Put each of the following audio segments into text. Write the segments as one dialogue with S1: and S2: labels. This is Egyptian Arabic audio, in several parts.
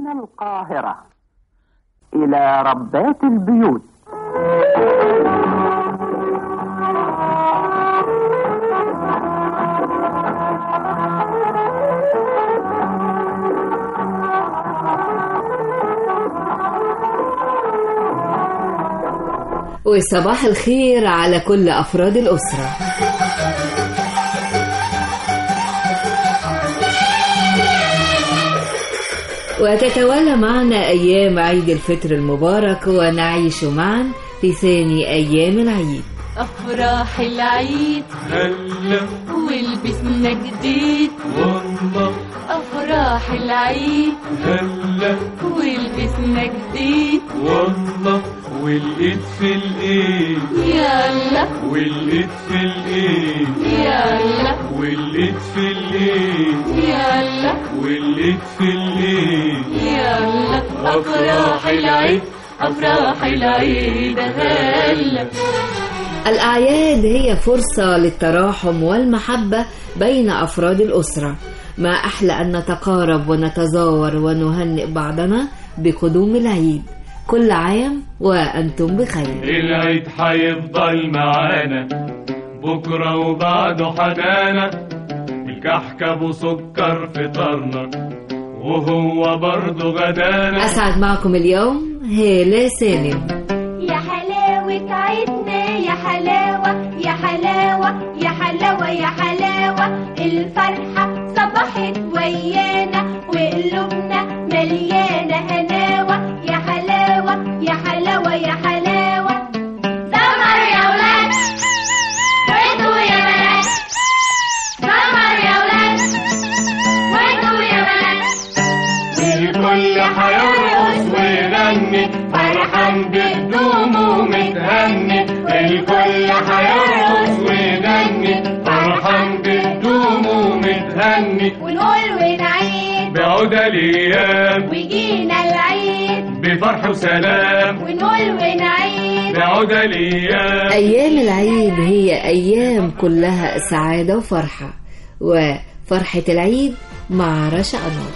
S1: من القاهرة إلى ربات البيوت
S2: وصباح الخير على كل أفراد الأسرة وتتوالى معنا أيام عيد الفطر المبارك ونعيش معا في ثاني أيام العيد
S3: أفراح العيد
S4: هلا
S3: ولبسنا جديد
S4: والله
S3: أفراح العيد
S4: هلا
S3: ولبسنا جديد
S4: والله والايد في الايد
S3: يلا
S4: والايد في الايد
S3: يلا
S4: والايد في الايد
S3: يلا
S4: والايد في الايد
S3: يلا أفراح العيد أفراح العيد هلا
S2: الأعياد هي فرصة للتراحم والمحبة بين أفراد الأسرة ما أحلى أن نتقارب ونتزاور ونهنئ بعضنا بقدوم العيد كل عام وأنتم بخير
S4: العيد هيفضل معانا بكرة وبعده حنانا الكحك ابو سكر فطرنا وهو برضه غدانا
S2: أسعد معكم اليوم هالة سالم
S5: يا حلاوة عيدنا يا حلاوة يا حلاوة يا حلاوة يا حلاوة الفرحة صبحت ويانا وقلوبنا مليانة هناوة يا حلاوة يا حلاوة يا حلاوة سمر يا ولاد وانتوا يا بنات سمر يا ولاد وانتوا يا بنات
S4: الكل هيرقص ويغني فرحان بهدومه متهني الكل هيرقص ويغني فرحان بهدومه متهني
S5: ونقول ونعيد
S4: بعود الايام
S5: ويجينا العيد
S4: بفرح وسلام
S5: ونقول ونعيد
S4: بعود الايام
S2: أيام العيد هي أيام كلها سعادة وفرحة وفرحة العيد مع رشا أنور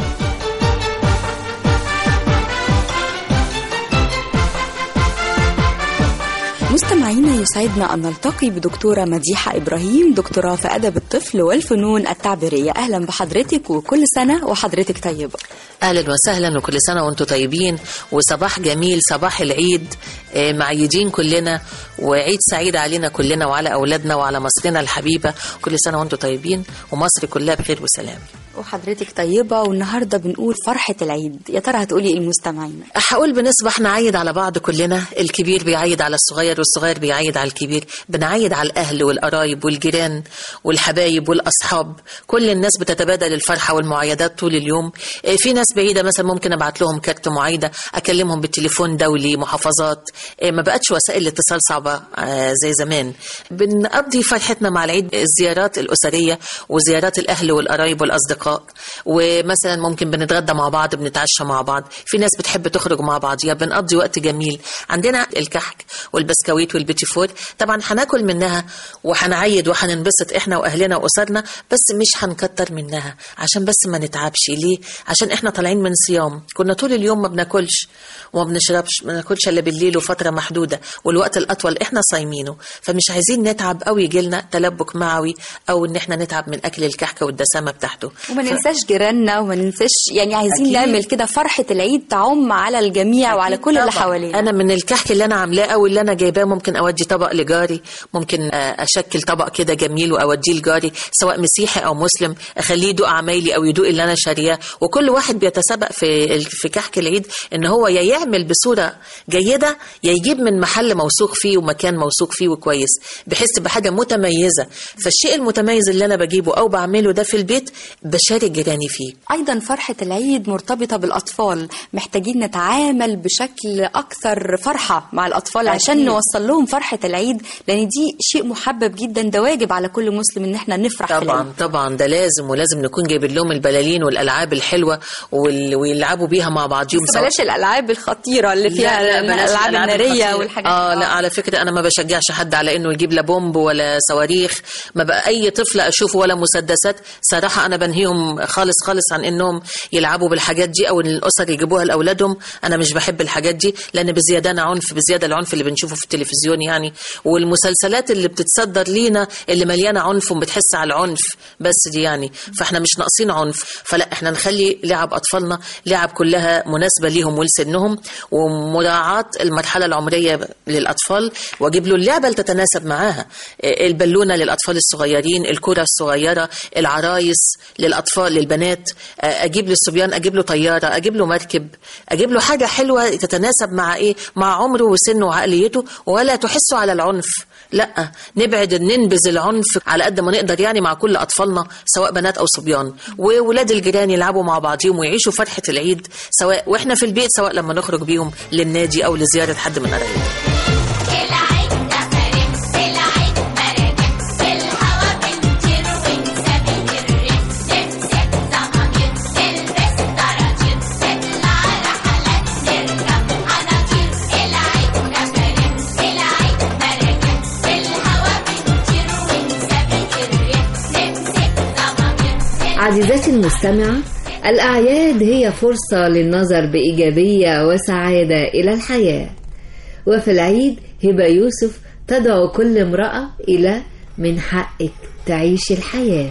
S6: مستمعينا يسعدنا أن نلتقي بدكتورة مديحة إبراهيم دكتوراه في أدب الطفل والفنون التعبيرية أهلا بحضرتك وكل سنة وحضرتك طيبة
S7: اهلا وسهلا وكل سنه وانتم طيبين وصباح جميل صباح العيد آه، معيدين كلنا وعيد سعيد علينا كلنا وعلى اولادنا وعلى مصرنا الحبيبه كل سنه وانتم طيبين ومصر كلها بخير وسلام
S6: وحضرتك طيبة والنهاردة بنقول فرحة العيد يا ترى هتقولي إيه المستمعين
S7: هقول بنصبح نعيد على بعض كلنا الكبير بيعيد على الصغير والصغير بيعيد على الكبير بنعيد على الاهل والقرايب والجيران والحبايب والاصحاب كل الناس بتتبادل الفرحه والمعايدات طول اليوم آه، في ناس بعيده مثلا ممكن ابعت لهم كارت معايده اكلمهم بالتليفون دولي محافظات آه، ما بقتش وسائل الاتصال صعبه آه، زي زمان بنقضي فرحتنا مع العيد الزيارات الاسريه وزيارات الاهل والقرايب والاصدقاء ومثلا ممكن بنتغدى مع بعض بنتعشى مع بعض في ناس بتحب تخرج مع بعضيها بنقضي وقت جميل عندنا الكحك والبسكويت والبيتي فور طبعا هناكل منها وهنعيد وهننبسط احنا واهلنا واسرنا بس مش هنكتر منها عشان بس ما نتعبش ليه عشان احنا طالعين من صيام كنا طول اليوم ما بناكلش وما بنشربش ما ناكلش الا بالليل وفتره محدوده والوقت الاطول احنا صايمينه فمش عايزين نتعب او يجي لنا تلبك معوي او ان احنا نتعب من اكل الكحكه والدسامه بتاعته
S6: وما ننساش جيراننا وما ننساش يعني عايزين
S7: أكيد.
S6: نعمل كده فرحة العيد تعم على الجميع وعلى كل اللي
S7: طبعاً.
S6: حوالينا
S7: انا من الكحك اللي انا عاملاه او اللي انا جايباه ممكن اودي طبق لجاري ممكن آه، اشكل طبق كده جميل واوديه لجاري سواء مسيحي او مسلم اخليه يدوق عمايلي او يدوق اللي انا شارياه وكل واحد بيتسابق في ال- في كحك العيد ان هو يا يعمل بصوره جيده يا يجيب من محل موثوق فيه ومكان موثوق فيه وكويس بحس بحاجه متميزه فالشيء المتميز اللي انا بجيبه او بعمله ده في البيت بشارك جيراني فيه
S6: أيضا فرحة العيد مرتبطة بالأطفال محتاجين نتعامل بشكل أكثر فرحة مع الأطفال عشان
S7: أكيد.
S6: نوصل لهم فرحة العيد لأن دي شيء محبب جدا ده واجب على كل مسلم إن احنا نفرح في العيد
S7: طبعا طبعا ده لازم ولازم نكون جايبين لهم البلالين والالعاب الحلوه وال... ويلعبوا بيها مع بعضهم
S6: بس بلاش الألعاب الخطيرة اللي فيها
S7: بلاش
S6: الألعاب النارية
S7: الخطيرة.
S6: والحاجات
S7: اه
S6: دي.
S7: لا على فكره انا ما بشجعش حد على انه يجيب لا بومب ولا صواريخ ما بقى اي طفل اشوفه ولا مسدسات صراحه انا بنهيهم نفسهم خالص خالص عن انهم يلعبوا بالحاجات دي او ان الاسر يجيبوها لاولادهم انا مش بحب الحاجات دي لان بزياده عنف بزياده العنف اللي بنشوفه في التلفزيون يعني والمسلسلات اللي بتتصدر لينا اللي مليانه عنف وبتحس على العنف بس دي يعني فاحنا مش ناقصين عنف فلا احنا نخلي لعب اطفالنا لعب كلها مناسبه ليهم ولسنهم ومراعاه المرحله العمريه للاطفال واجيب له اللعبه اللي تتناسب معاها البالونه للاطفال الصغيرين الكره الصغيره العرايس للاطفال للبنات اجيب للصبيان اجيب له طياره اجيب له مركب اجيب له حاجه حلوه تتناسب مع ايه مع عمره وسنه وعقليته ولا تحسه على العنف لا نبعد ننبذ العنف على قد ما نقدر يعني مع كل اطفالنا سواء بنات او صبيان وولاد الجيران يلعبوا مع بعضهم ويعيشوا فرحه العيد سواء واحنا في البيت سواء لما نخرج بيهم للنادي او لزياره حد من قرايبنا
S5: العيد تفرق العيد مرق الهوا بنطير ونسابق الريح نمسك ضماير نلبس طراطير نطلع رحلات نركب عناطير العيد تفرق العيد مرق الهوا بنطير ونسابق الريح نمسك ضماير
S2: عزيزتي المستمعة الأعياد هي فرصة للنظر بإيجابية وسعادة إلى الحياة وفي العيد هبة يوسف تدعو كل امرأة إلى من حقك تعيش الحياة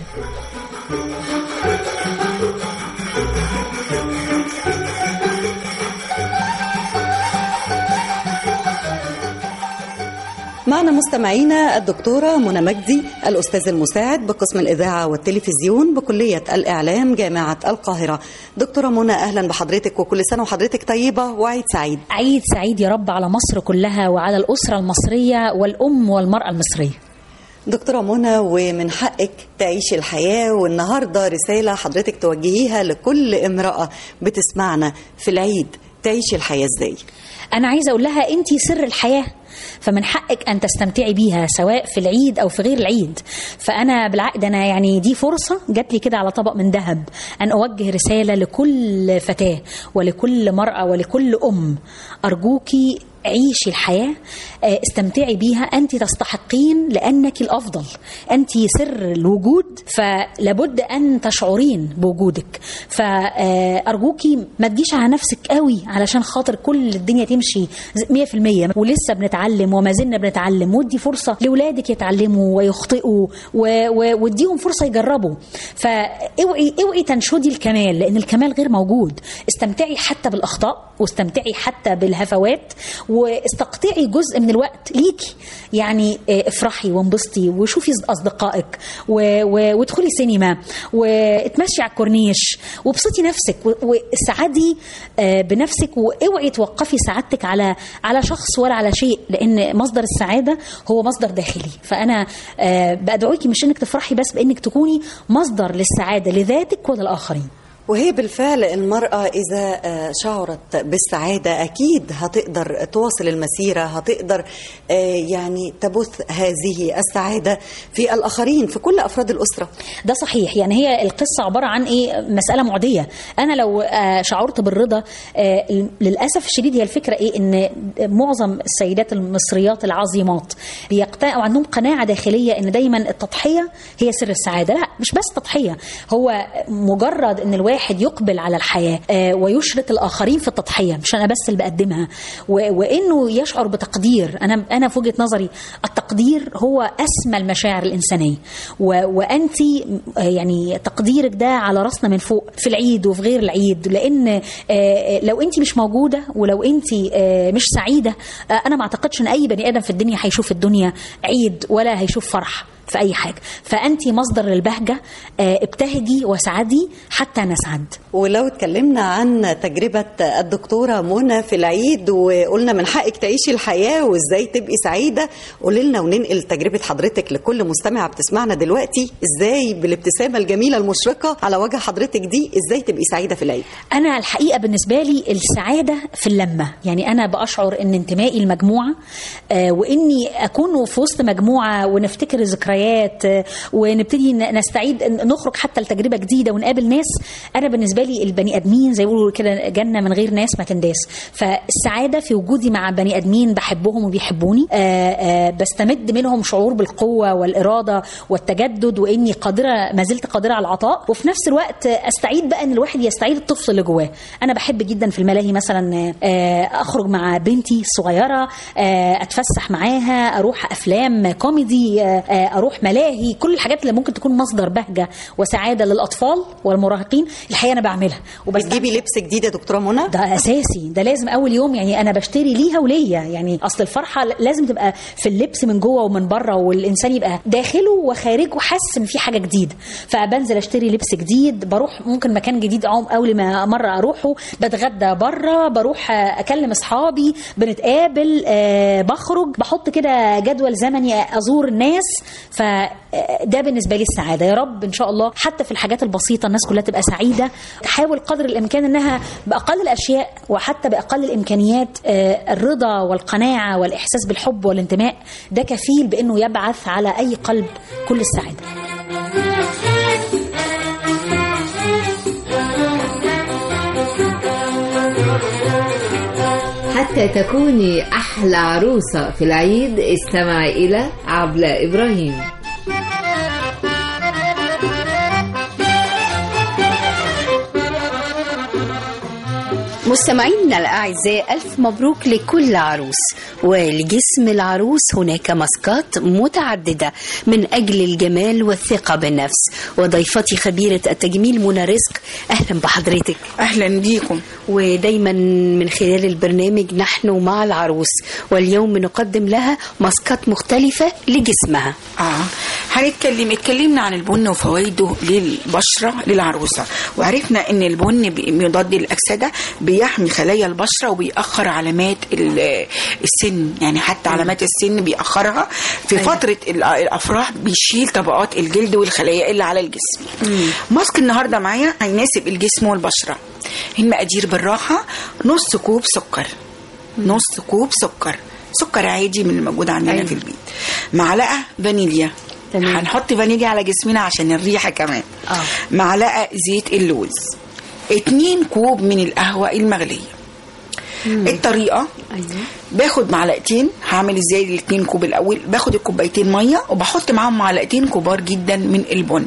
S8: معنا مستمعينا الدكتورة منى مجدي الأستاذ المساعد بقسم الإذاعة والتلفزيون بكلية الإعلام جامعة القاهرة دكتورة منى أهلا بحضرتك وكل سنة وحضرتك طيبة وعيد سعيد
S9: عيد سعيد يا رب على مصر كلها وعلى الأسرة المصرية والأم والمرأة المصرية
S8: دكتورة منى ومن حقك تعيش الحياة والنهاردة رسالة حضرتك توجهيها لكل امرأة بتسمعنا في العيد تعيش الحياة ازاي
S9: أنا عايزة أقول لها أنت سر الحياة فمن حقك ان تستمتعي بيها سواء في العيد او في غير العيد فانا بالعقد انا يعني دي فرصه جات لي كده على طبق من ذهب ان اوجه رساله لكل فتاه ولكل مراه ولكل ام ارجوكي عيشي الحياة آه، استمتعي بيها أنت تستحقين لأنك الأفضل أنت سر الوجود فلابد أن تشعرين بوجودك فأرجوكي ما تجيش على نفسك قوي علشان خاطر كل الدنيا تمشي 100% ولسه بنتعلم وما زلنا بنتعلم ودي فرصة لأولادك يتعلموا ويخطئوا و- و- واديهم فرصة يجربوا فاوعي اوعي تنشدي الكمال لأن الكمال غير موجود استمتعي حتى بالأخطاء واستمتعي حتى بالهفوات واستقطعي جزء من الوقت ليكي يعني آه، افرحي وانبسطي وشوفي اصدقائك و- و- وادخلي سينما واتمشي على الكورنيش وابسطي نفسك و- واسعدي آه، بنفسك واوعي توقفي سعادتك على على شخص ولا على شيء لان مصدر السعاده هو مصدر داخلي فانا آه، بدعوكي مش انك تفرحي بس بانك تكوني مصدر للسعاده لذاتك وللاخرين
S8: وهي بالفعل المرأة إذا آه، شعرت بالسعادة أكيد هتقدر تواصل المسيرة هتقدر آه، يعني تبث هذه السعادة في الآخرين في كل أفراد الأسرة
S9: ده صحيح يعني هي القصة عبارة عن إيه مسألة معدية أنا لو آه، شعرت بالرضا آه، للأسف الشديد هي الفكرة إيه إن معظم السيدات المصريات العظيمات بيقتنعوا عندهم قناعة داخلية إن دايما التضحية هي سر السعادة لا مش بس تضحية هو مجرد إن الواحد يقبل على الحياة آه، ويشرك الآخرين في التضحية مش أنا بس اللي بقدمها و- وإنه يشعر بتقدير أنا أنا في وجهة نظري التقدير هو أسمى المشاعر الإنسانية و- وأنت آه، يعني تقديرك ده على راسنا من فوق في العيد وفي غير العيد لأن آه، آه، لو أنت مش موجودة ولو أنت آه، مش سعيدة آه، أنا ما أعتقدش إن أي بني آدم في الدنيا هيشوف الدنيا عيد ولا هيشوف فرح في أي حاجة فأنت مصدر للبهجة آه، ابتهجي وسعدي حتى نسعد
S8: ولو اتكلمنا عن تجربة الدكتورة منى في العيد وقلنا من حقك تعيشي الحياة وازاي تبقي سعيدة قولي لنا وننقل تجربة حضرتك لكل مستمع بتسمعنا دلوقتي ازاي بالابتسامة الجميلة المشرقة على وجه حضرتك دي ازاي تبقي سعيدة في العيد
S9: أنا الحقيقة بالنسبة لي السعادة في اللمة يعني أنا بأشعر أن انتمائي المجموعة آه وإني أكون في وسط مجموعة ونفتكر ذكريات ذكريات آه، ونبتدي ن- نستعيد ن- نخرج حتى لتجربه جديده ونقابل ناس انا بالنسبه لي البني ادمين زي ما بيقولوا كده جنه من غير ناس ما تنداس فالسعاده في وجودي مع بني ادمين بحبهم وبيحبوني آه، آه، بستمد منهم شعور بالقوه والاراده والتجدد واني قادره ما زلت قادره على العطاء وفي نفس الوقت آه، استعيد بقى ان الواحد يستعيد الطفل اللي جواه انا بحب جدا في الملاهي مثلا آه، اخرج مع بنتي الصغيره آه، اتفسح معاها اروح افلام كوميدي آه، آه، اروح ملاهي كل الحاجات اللي ممكن تكون مصدر بهجه وسعاده للاطفال والمراهقين الحقيقه انا بعملها
S8: بتجيبي لبس جديد يا دكتوره منى
S9: ده اساسي ده لازم اول يوم يعني انا بشتري ليها وليا يعني اصل الفرحه لازم تبقى في اللبس من جوه ومن بره والانسان يبقى داخله وخارجه حاسس ان في حاجه جديده فبنزل اشتري لبس جديد بروح ممكن مكان جديد عم اول ما مره اروحه بتغدى بره بروح آه، اكلم اصحابي بنتقابل آه، بخرج بحط كده جدول زمني ازور الناس فده بالنسبه لي السعاده يا رب ان شاء الله حتى في الحاجات البسيطه الناس كلها تبقى سعيده حاول قدر الامكان انها باقل الاشياء وحتى باقل الامكانيات آه، الرضا والقناعه والاحساس بالحب والانتماء ده كفيل بانه يبعث على اي قلب كل السعاده
S2: حتى تكوني أحلى عروسة في العيد استمع إلى عبلة إبراهيم
S10: مستمعينا الأعزاء ألف مبروك لكل عروس ولجسم العروس هناك ماسكات متعددة من أجل الجمال والثقة بالنفس وضيفتي خبيرة التجميل منى رزق أهلا بحضرتك
S11: أهلا بيكم
S10: ودايما من خلال البرنامج نحن مع العروس واليوم نقدم لها ماسكات مختلفة لجسمها
S11: اه هنتكلم اتكلمنا عن البن وفوائده للبشره للعروسه وعرفنا ان البن بي- مضاد للاكسده بيحمي خلايا البشره وبيأخر علامات ال- السن يعني حتى علامات السن بيأخرها في
S10: أيوة.
S11: فتره ال- الافراح بيشيل طبقات الجلد والخلايا اللي على الجسم ماسك النهارده معايا هيناسب الجسم والبشره المقادير بالراحه نص كوب سكر نص كوب سكر سكر عادي من الموجود عندنا
S10: أيوة.
S11: في البيت معلقه فانيليا
S10: تمام.
S11: هنحط فانيليا على جسمنا عشان الريحه كمان
S10: آه.
S11: معلقه زيت اللوز اتنين كوب من القهوه المغليه الطريقه
S10: أيوة.
S11: باخد معلقتين هعمل ازاي الاتنين كوب الاول باخد الكوبايتين ميه وبحط معاهم معلقتين كبار جدا من البن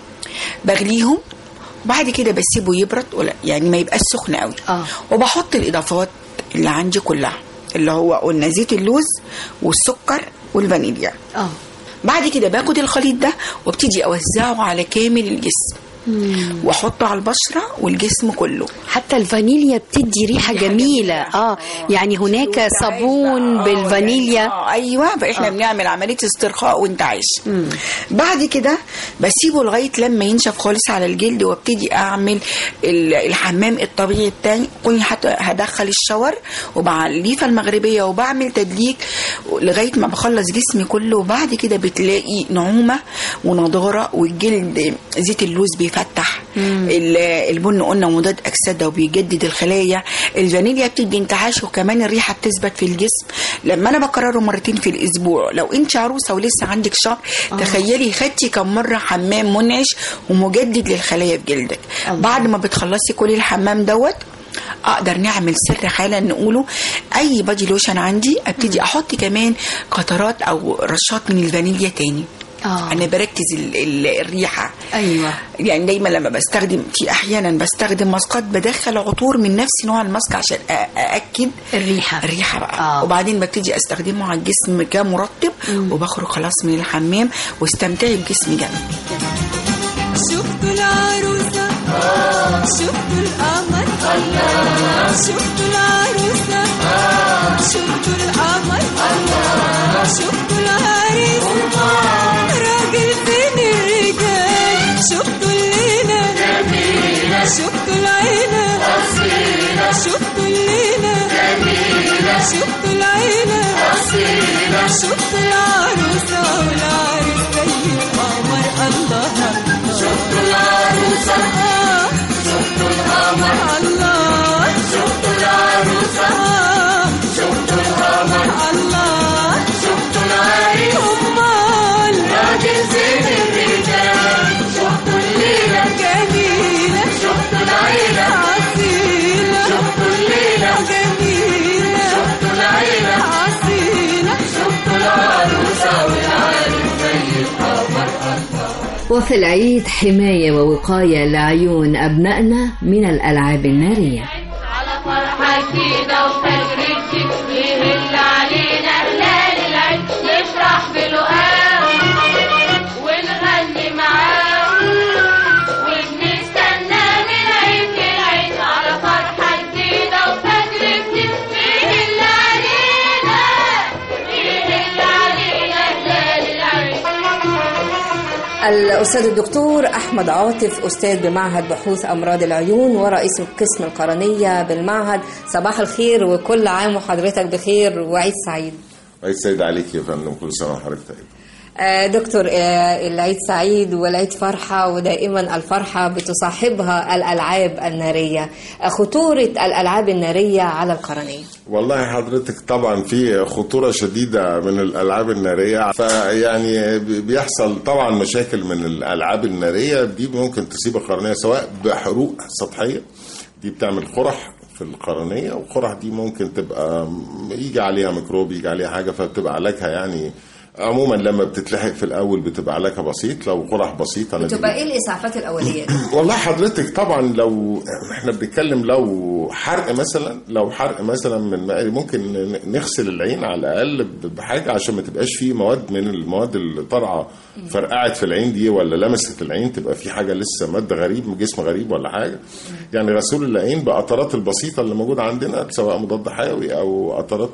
S11: بغليهم وبعد كده بسيبه يبرد ولا يعني ما يبقاش سخن قوي
S10: آه.
S11: وبحط الاضافات اللي عندي كلها اللي هو قلنا زيت اللوز والسكر والفانيليا
S10: اه
S11: بعد كده باخد الخليط ده وابتدي اوزعه على كامل الجسم واحطه على البشره والجسم كله
S10: حتى الفانيليا بتدي ريحة جميلة اه يعني هناك صابون
S11: آه،
S10: بالفانيليا
S11: يعني آه ايوه فاحنا
S10: آه.
S11: آه. بنعمل عمليه استرخاء وانت عايش بعد كده بسيبه لغايه لما ينشف خالص على الجلد وابتدي اعمل ال- الحمام الطبيعي بتاعي كوني حت- هدخل الشاور وبعليفه المغربيه وبعمل تدليك لغايه ما بخلص جسمي كله وبعد كده بتلاقي نعومه ونضاره والجلد زيت اللوز بيفتح ال- البن قلنا مضاد اكسده وبيجدد الخلايا الفانيليا بتدي انتعاش وكمان الريحه بتثبت في الجسم لما انا بكرره مرتين في الاسبوع لو انت عروسه ولسه عندك شهر
S10: آه.
S11: تخيلي خدتي كم مره حمام منعش ومجدد للخلايا في جلدك بعد ما بتخلصي كل الحمام دوت اقدر نعمل سر حالا نقوله اي بادي لوشن عندي ابتدي احط كمان قطرات او رشات من الفانيليا تاني
S10: آه.
S11: انا بركز ال ال الريحه
S10: ايوه
S11: يعني دايما لما بستخدم في احيانا بستخدم ماسكات بدخل عطور من نفس نوع الماسك عشان أ- ااكد
S10: الريحة
S11: الريحه بقى
S10: آه.
S11: آه. وبعدين ببتدي استخدمه على الجسم كمرطب وبخرج خلاص من الحمام واستمتعي بجسمي جميل
S3: شفتوا العروسة شفتوا القمر شفتوا العروسة شفتوا القمر شفتوا العريس راجل فين الرجال شفتوا الليلة شفتوا العيلة شفتوا الليلة شفتوا العيلة شفتوا العروسة والعريس زي القمر الله شفتوا العروسة شفتوا القمر الله شفتوا العروسة شفتوا القمر الله شفتوا العريس أمال راجل
S2: وفي العيد حماية ووقاية لعيون أبنائنا من الألعاب النارية
S5: على فرحة جديدة وفجر جديد يهل علينا هلال العيد نفرح بلقاه ونغني معاه وبنستنى من عيد للعيد على فرحة جديدة وفجر جديد يهل علينا يهل علينا هلال العيد
S12: الأستاذ الدكتور أحمد عاطف أستاذ بمعهد بحوث أمراض العيون ورئيس القسم القرنية بالمعهد صباح الخير وكل عام وحضرتك بخير وعيد سعيد
S13: عيد سعيد عليك يا فندم كل سنه وحضرتك طيب
S12: آه، دكتور آه، العيد سعيد والعيد فرحة ودائما الفرحة بتصاحبها الألعاب النارية آه، خطورة الألعاب النارية على القرنية
S13: والله حضرتك طبعا في خطوره شديده من الالعاب الناريه فيعني بيحصل طبعا مشاكل من الالعاب الناريه دي ممكن تصيب القرنيه سواء بحروق سطحيه دي بتعمل قرح في القرنيه والقرح دي ممكن تبقى يجي عليها ميكروب يجي عليها حاجه فبتبقى علاجها يعني عموما لما بتتلحق في الاول بتبقى علاجها بسيط لو قرح بسيطه نتيجة-
S12: بتبقى إيه الإسعافات الأولية دي؟
S13: والله حضرتك طبعا لو احنا بنتكلم لو حرق مثلا لو حرق مثلا من ماء ممكن ن- نغسل العين على الاقل ب- بحاجه عشان ما تبقاش فيه مواد من المواد اللي طالعه فرقعت في العين دي ولا لمست العين تبقى في حاجه لسه ماده غريب جسم غريب ولا حاجه يعني غسول العين بقطرات البسيطه اللي موجوده عندنا سواء مضاد حيوي او قطرات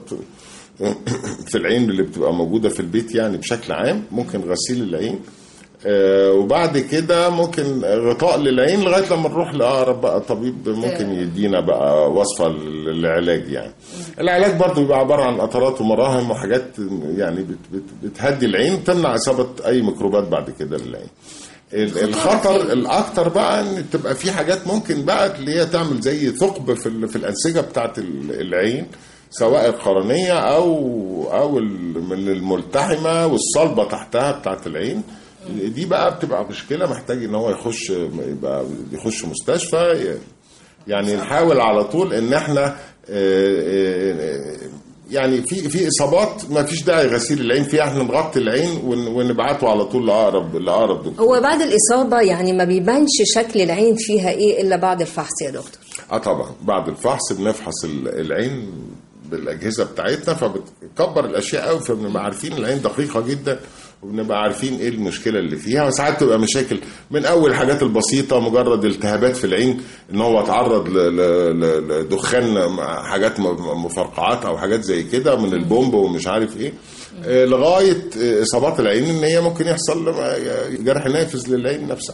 S13: في العين اللي بتبقى موجوده في البيت يعني بشكل عام ممكن غسيل العين آه، وبعد كده ممكن غطاء للعين لغايه لما نروح لاقرب بقى طبيب ممكن يدينا بقى وصفه للعلاج يعني العلاج برضو بيبقى عباره عن قطرات ومراهم وحاجات يعني بت بت بتهدي العين تمنع اصابه اي ميكروبات بعد كده للعين ال- الخطر الاكتر بقى ان تبقى في حاجات ممكن بقى اللي هي تعمل زي ثقب في ال- في الانسجه بتاعه ال- العين سواء القرنيه او او ال- من الملتحمه والصلبه تحتها بتاعه العين دي بقى بتبقى مشكله محتاج ان هو يخش يبقى يخش مستشفى يعني نحاول على طول ان احنا آه، آه، يعني في في اصابات ما فيش داعي غسيل العين فيها احنا نغطي العين ون- ونبعته على طول لاقرب لاقرب دكتور
S12: هو بعد الإصابة يعني ما بيبانش شكل العين فيها إيه إلا بعد الفحص يا دكتور
S13: اه طبعا بعد الفحص بنفحص ال- العين بالاجهزه بتاعتنا فبتكبر الاشياء قوي فبنبقى عارفين العين دقيقه جدا وبنبقى عارفين ايه المشكله اللي فيها وساعات تبقى مشاكل من اول الحاجات البسيطه مجرد التهابات في العين ان هو اتعرض ل- ل- ل- لدخان مع حاجات م- مفرقعات او حاجات زي كده من البومب ومش عارف ايه آه، لغايه آه، اصابات العين ان هي ممكن يحصل آه، جرح نافذ للعين نفسها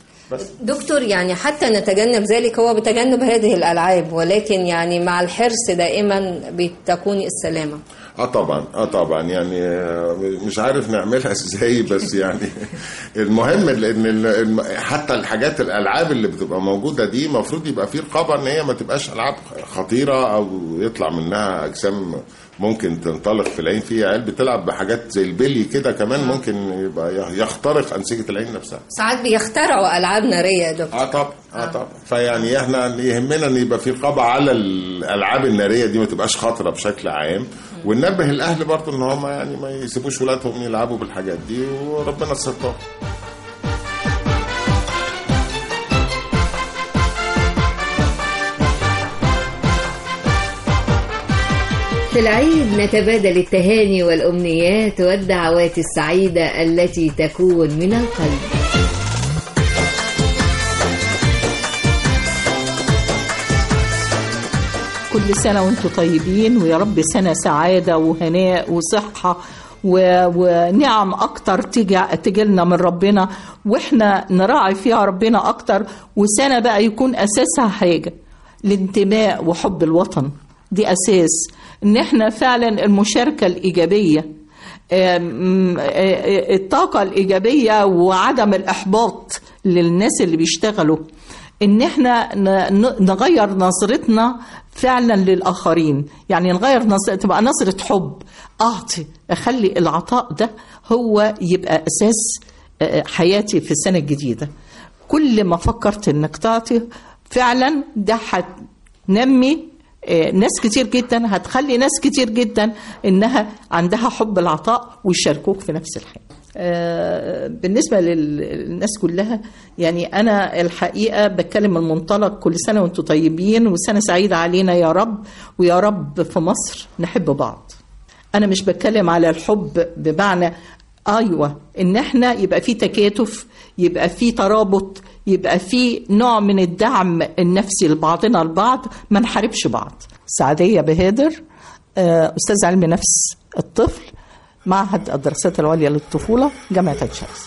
S12: دكتور يعني حتى نتجنب ذلك هو بتجنب هذه الألعاب ولكن يعني مع الحرص دائما بتكون السلامة
S13: اه طبعا اه طبعا يعني آه، مش عارف نعملها ازاي بس يعني المهم لان ال- الم- حتى الحاجات الالعاب اللي بتبقى موجوده دي المفروض يبقى في رقابه ان هي ما تبقاش العاب خطيره او يطلع منها اجسام ممكن تنطلق في العين في عيال بتلعب بحاجات زي البلي كده كمان ممكن يبقى يخترق انسجه العين نفسها
S12: ساعات بيخترعوا ألعاب نارية يا دكتور
S13: اه طبعا اه طبعا فيعني احنا يهمنا ان يبقى في رقابه على الالعاب الناريه دي ما تبقاش خطره بشكل عام وننبه الاهل برضه ان هم يعني ما يسيبوش ولادهم يلعبوا بالحاجات دي وربنا ستار
S2: في العيد نتبادل التهاني والأمنيات والدعوات السعيدة التي تكون من القلب
S14: كل سنة وانتم طيبين ويا رب سنة سعادة وهناء وصحة و... ونعم أكتر تيجي تجيلنا من ربنا وإحنا نراعي فيها ربنا أكتر وسنة بقى يكون أساسها حاجة الانتماء وحب الوطن دي أساس إن إحنا فعلا المشاركة الإيجابية آم، آه، الطاقة الإيجابية وعدم الإحباط للناس اللي بيشتغلوا ان احنا ن- ن- نغير نظرتنا فعلا للاخرين يعني نغير نظرة تبقى نظرة حب اعطي اخلي العطاء ده هو يبقى اساس آه، حياتي في السنة الجديدة كل ما فكرت انك تعطي فعلا ده هتنمي آه، ناس كتير جدا هتخلي ناس كتير جدا انها عندها حب العطاء ويشاركوك في نفس الحياه آه، بالنسبة لل- للناس كلها يعني أنا الحقيقة بتكلم من منطلق كل سنة وأنتم طيبين وسنة سعيدة علينا يا رب ويا رب في مصر نحب بعض أنا مش بتكلم على الحب بمعنى أيوة إن إحنا يبقى في تكاتف يبقى في ترابط يبقى في نوع من الدعم النفسي لبعضنا البعض ما نحاربش بعض سعدية بهادر آه، أستاذ علم نفس الطفل معهد الدراسات العليا للطفولة جامعة عين شمس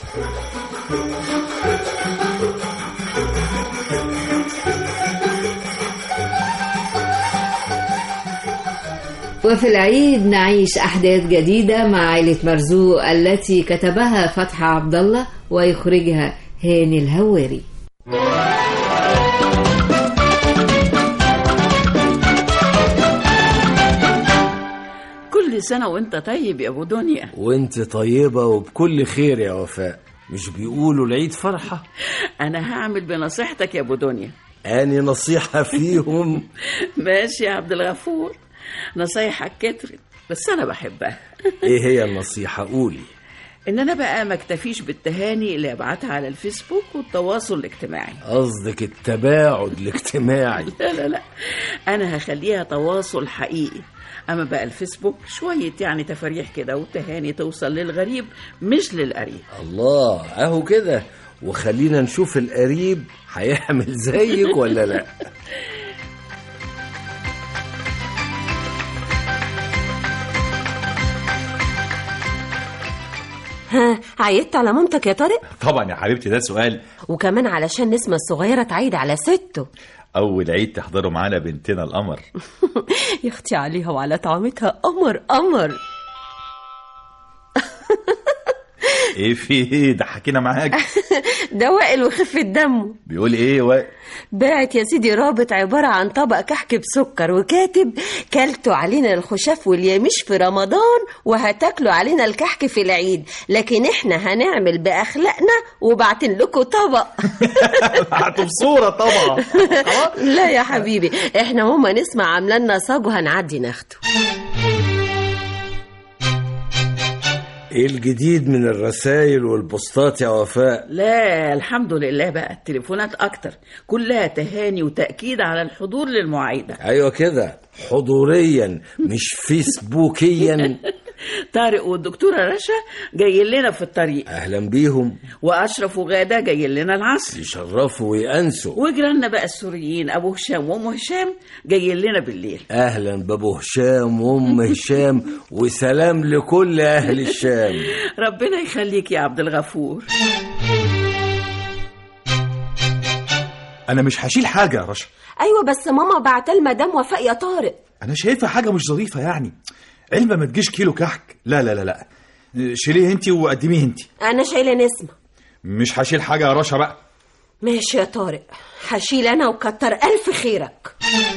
S2: وفي العيد نعيش أحداث جديدة مع عائلة مرزوق التي كتبها فتحي عبد الله ويخرجها هاني الهواري
S15: كل سنة وانت طيب يا ابو دنيا
S16: وانت طيبة وبكل خير يا وفاء مش بيقولوا العيد فرحة
S15: انا هعمل بنصيحتك يا ابو دنيا
S16: اني نصيحة فيهم
S15: ماشي يا عبد الغفور نصايحك كترت بس انا بحبها
S16: ايه هي النصيحة قولي
S15: ان انا بقى ما اكتفيش بالتهاني اللي ابعتها على الفيسبوك والتواصل الاجتماعي
S16: قصدك التباعد الاجتماعي
S15: لا لا لا انا هخليها تواصل حقيقي اما بقى الفيسبوك شويه يعني تفاريح كده وتهاني توصل للغريب مش للقريب
S16: الله اهو كده وخلينا نشوف القريب هيعمل زيك ولا لا
S17: ها عيدت على مامتك يا طارق
S18: طبعا يا حبيبتي ده سؤال
S17: وكمان علشان نسمة الصغيرة تعيد على سته
S18: اول عيد تحضروا معانا بنتنا القمر
S17: يا اختي عليها وعلى طعمتها قمر قمر
S18: ايه في ايه ضحكينا معاك
S17: ده وائل وخفة دمه
S18: بيقول ايه و...
S17: باعت يا سيدي رابط عبارة عن طبق كحك بسكر وكاتب كلتوا علينا الخشاف واليميش في رمضان وهتاكلوا علينا الكحك في العيد لكن احنا هنعمل بأخلاقنا وبعتن لكم طبق
S18: بعتوا بصورة طبعا
S17: لا يا حبيبي احنا ماما نسمع عامله لنا صاج وهنعدي ناخده
S16: ايه الجديد من الرسائل والبوستات يا وفاء
S15: لا الحمد لله بقى التليفونات اكتر كلها تهاني وتاكيد على الحضور للمعايده
S16: ايوه كده حضوريا مش فيسبوكيا
S15: طارق والدكتوره رشا جايين لنا في الطريق
S16: اهلا بيهم
S15: واشرف وغاده جايين لنا العصر
S16: يشرفوا ويأنسوا
S15: وجيراننا بقى السوريين ابو هشام وام هشام جايين لنا بالليل
S16: اهلا بابو هشام وام هشام وسلام لكل اهل الشام
S15: ربنا يخليك يا عبد الغفور
S18: انا مش هشيل حاجه يا رشا
S17: ايوه بس ماما بعت المدام وفاء يا طارق
S18: انا شايفها حاجه مش ظريفه يعني علبه ما تجيش كيلو كحك لا لا لا لا شيليه انت وقدميه انت
S17: انا شايله نسمه
S18: مش هشيل حاجه يا رشا بقى
S17: ماشي يا طارق هشيل انا وكتر الف خيرك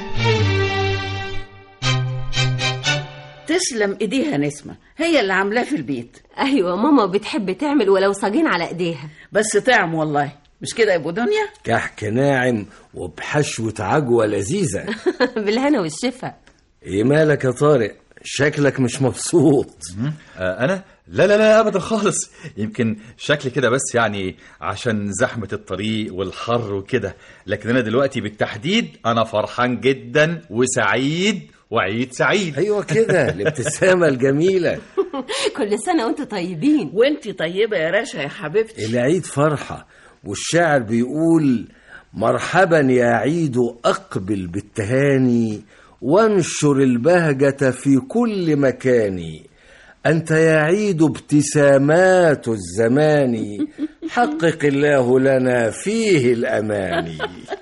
S15: تسلم ايديها نسمه هي اللي عاملاه في البيت
S17: ايوه ماما بتحب تعمل ولو صاجين على ايديها
S15: بس طعم والله مش كده يا ابو دنيا
S16: كحك ناعم وبحشوة عجوة لذيذة
S17: بالهنا والشفا
S16: ايه مالك يا طارق شكلك مش مبسوط
S18: آه انا لا لا لا ابدا خالص يمكن شكلي كده بس يعني عشان زحمه الطريق والحر وكده لكن انا دلوقتي بالتحديد انا فرحان جدا وسعيد وعيد سعيد
S16: ايوه كده الابتسامه الجميله
S17: كل سنه وانتم طيبين
S15: وانت طيبه يا رشا يا حبيبتي
S16: العيد فرحه والشاعر بيقول مرحبا يا عيد اقبل بالتهاني وانشر البهجه في كل مكان انت يا عيد ابتسامات الزمان حقق الله لنا فيه الاماني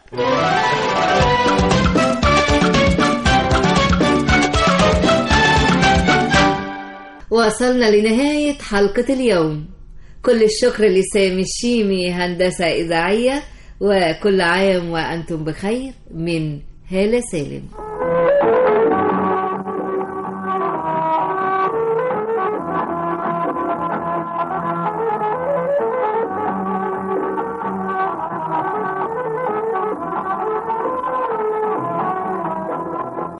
S2: وصلنا لنهاية حلقة اليوم كل الشكر لسامي الشيمي هندسة إذاعية وكل عام وأنتم بخير من هالة سالم